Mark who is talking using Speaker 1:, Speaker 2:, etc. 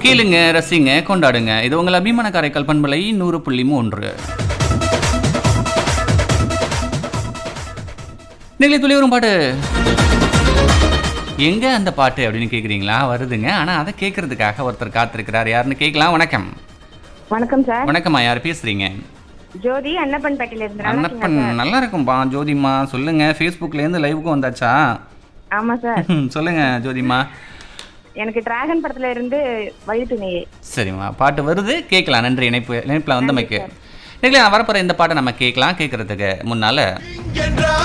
Speaker 1: கேளுங்க ரசிங்க கொண்டாடுங்க இது உங்கள் அபிமான காரைக்கால் பண்பலை நூறு புள்ளி மூன்று நிலை துளி வரும் பாட்டு எங்க அந்த பாட்டு அப்படின்னு கேக்குறீங்களா வருதுங்க ஆனா அதை கேட்கறதுக்காக ஒருத்தர் காத்திருக்கிறார் யாருன்னு கேட்கலாம் வணக்கம்
Speaker 2: வணக்கம் சார்
Speaker 1: வணக்கம்மா யார் பேசுறீங்க
Speaker 2: ஜோதி அன்னப்பன்பேட்டையில இருந்து நல்லா
Speaker 1: அண்ணப்பன் நல்லா இருக்கும்பா ஜோதிம்மா சொல்லுங்க ஃபேஸ்புக்ல இருந்து லைவுக்கும் வந்தாச்சா
Speaker 2: ஆமா சார்
Speaker 1: சொல்லுங்க ஜோதிம்மா
Speaker 2: எனக்கு டிராகன் படத்துல இருந்து வழித்து நீயே
Speaker 1: சரிம்மா பாட்டு வருது கேட்கலாம் நன்றி இணைப்பு இணைப்பில் வந்தமைக்கு இல்லை வரப்போகிற இந்த பாட்டை நம்ம கேட்கலாம் கேட்கறதுக்கு முன்னால